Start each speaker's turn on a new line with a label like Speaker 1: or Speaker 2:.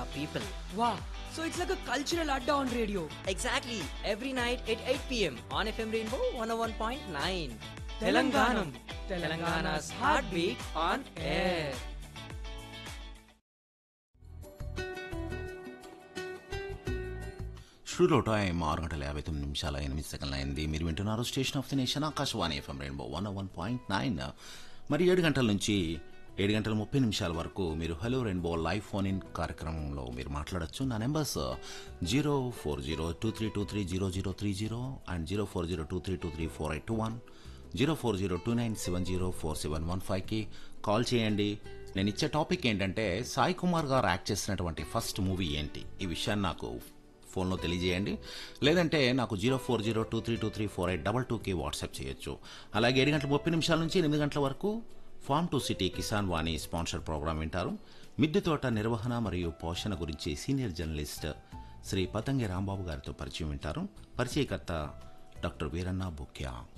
Speaker 1: our people.
Speaker 2: Wow, so it's like a cultural adda on radio.
Speaker 1: Exactly, every night at 8 pm on FM Rainbow 101.9.
Speaker 2: Telanganam.
Speaker 1: Telangana's heartbeat on air.
Speaker 3: Studio time ఆరు గంటల యాభై తొమ్మిది నిమిషాల ఎనిమిది సెకండ్ల అయింది మీరు వింటున్నారు station of the nation Akashvani FM rainbow one one point nine మరి ఏడు గంటల నుంచి ఏడు గంటల ముప్పై నిమిషాల వరకు మీరు hello rainbow live phone in కార్యక్రమంలో మీరు మాట్లాడొచ్చు నా numbers zero four zero two three two three zero zero three zero and zero four zero two three two three four eight two one zero four zero two nine seven zero four seven one ఫైవ్కి call చేయండి నేను ఇచ్చే topic ఏంటంటే సాయి కుమార్ గారు act చేసినటువంటి first movie ఏంటి ఈ విషయాన్ని నాకు ఫోన్లో తెలియజేయండి లేదంటే నాకు zero four zero two three two three four eight double టూకి వాట్సాప్ చేయొచ్చు అలాగే ఏడు గంటల ముప్పై నిమిషాల నుంచి ఎనిమిది గంటల వరకు farm to city Kisan Vani sponsor programme వింటారు మిద్దె తోట నిర్వహణ మరియు పోషణ గురించి సీనియర్ జర్నలిస్ట్ శ్రీ పతంగి రాంబాబు గారితో పరిచయం వింటారు పరిచయకర్త డాక్టర్ వీరన్న బుక్యా